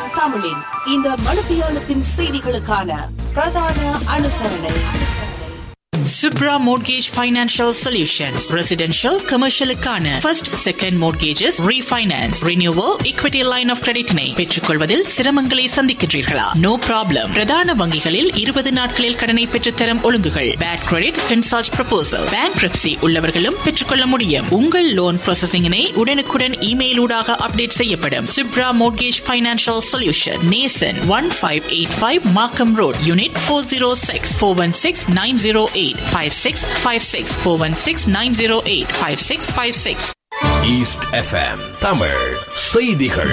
தமிழின் இந்த மணித்தியாலத்தின் செய்திகளுக்கான பிரதான அனுசரணை Subra Mortgage Financial Solutions. Residential, commercial-க்கான first, second mortgages, refinance, renewal, equity line of credit-னை பெற்றுக்கொள்வதில் சிரமங்களை சந்திக்கின்றீர்களா? No problem. பிரதான வங்கிகளில் 20 நாட்களில் கடனை பெற்றுத்தரும் ஒழுங்குகள். Bad credit, consult proposal. Bankruptcy உள்ளவர்களும் பெற்றுக்கொள்ள முடியும். உங்கள் லோன் ப்ராசஸிங்கினை உடனுக்குடன் இமெயில் ஊடாக அப்டேட் செய்யப்படும். Subra Mortgage Financial Solution. Nason 1585 Markham Road, Unit 406 416 908 5656 416 908 5656 east FM Tamil செய்திகள்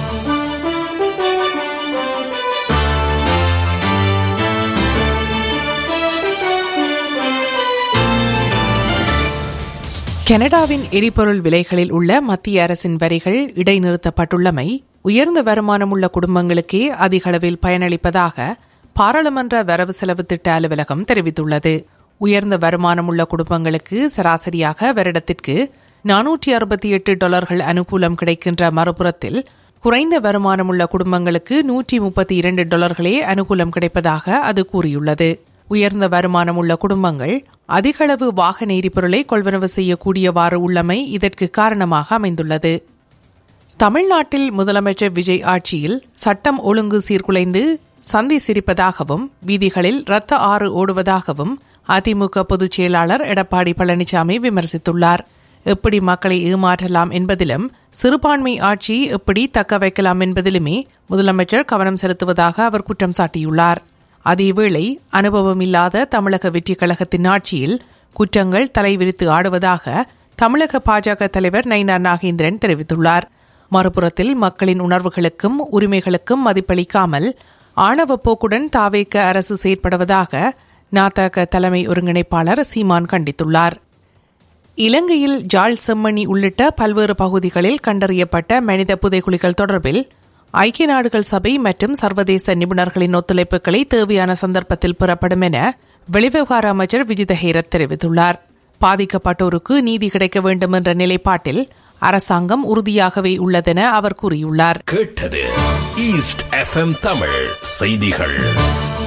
கனடாவின் எரிபொருள் விலைகளில் உள்ள மத்திய அரசின் வரிகள் இடைநிறுத்தப்பட்டுள்ளமை உயர்ந்த வருமானமுள்ள குடும்பங்களுக்கே அதிக அளவில் பயனளிப்பதாக பாராளுமன்ற வரவு செலவு திட்ட அலுவலகம் தெரிவித்துள்ளது உயர்ந்த வருமானமுள்ள குடும்பங்களுக்கு சராசரியாக வருடத்திற்கு நானூற்றி அறுபத்தி எட்டு டாலர்கள் அனுகூலம் கிடைக்கின்ற மறுபுறத்தில் குறைந்த வருமானமுள்ள குடும்பங்களுக்கு நூற்றி முப்பத்தி இரண்டு டாலர்களே அனுகூலம் கிடைப்பதாக அது கூறியுள்ளது உயர்ந்த வருமானமுள்ள குடும்பங்கள் அதிகளவு வாகன எரிபொருளை கொள்வனவு செய்யக்கூடியவாறு உள்ளமை இதற்கு காரணமாக அமைந்துள்ளது தமிழ்நாட்டில் முதலமைச்சர் விஜய் ஆட்சியில் சட்டம் ஒழுங்கு சீர்குலைந்து சந்தி சிரிப்பதாகவும் வீதிகளில் இரத்த ஆறு ஓடுவதாகவும் அதிமுக பொதுச் செயலாளர் எடப்பாடி பழனிசாமி விமர்சித்துள்ளார் எப்படி மக்களை ஏமாற்றலாம் என்பதிலும் சிறுபான்மை ஆட்சியை எப்படி தக்க வைக்கலாம் என்பதிலுமே முதலமைச்சர் கவனம் செலுத்துவதாக அவர் குற்றம் சாட்டியுள்ளார் அதேவேளை அனுபவம் இல்லாத தமிழக வெற்றிக் கழகத்தின் ஆட்சியில் குற்றங்கள் தலைவிரித்து ஆடுவதாக தமிழக பாஜக தலைவர் நயினார் நாகேந்திரன் தெரிவித்துள்ளார் மறுபுறத்தில் மக்களின் உணர்வுகளுக்கும் உரிமைகளுக்கும் மதிப்பளிக்காமல் ஆணவ போக்குடன் தாவேக்க அரசு செயற்படுவதாக நாதக தலைமை ஒருங்கிணைப்பாளர் சீமான் கண்டித்துள்ளார் இலங்கையில் ஜாழ் செம்மணி உள்ளிட்ட பல்வேறு பகுதிகளில் கண்டறியப்பட்ட மனித புதைகுழிகள் தொடர்பில் ஐக்கிய நாடுகள் சபை மற்றும் சர்வதேச நிபுணர்களின் ஒத்துழைப்புகளை தேவையான சந்தர்ப்பத்தில் பெறப்படும் என வெளிவிவகார அமைச்சர் விஜித ஹேரத் தெரிவித்துள்ளார் பாதிக்கப்பட்டோருக்கு நீதி கிடைக்க வேண்டும் என்ற நிலைப்பாட்டில் அரசாங்கம் உறுதியாகவே உள்ளதென அவர் கூறியுள்ளார் கேட்டது ஈஸ்ட் எஃப்எம் தமிழ் செய்திகள்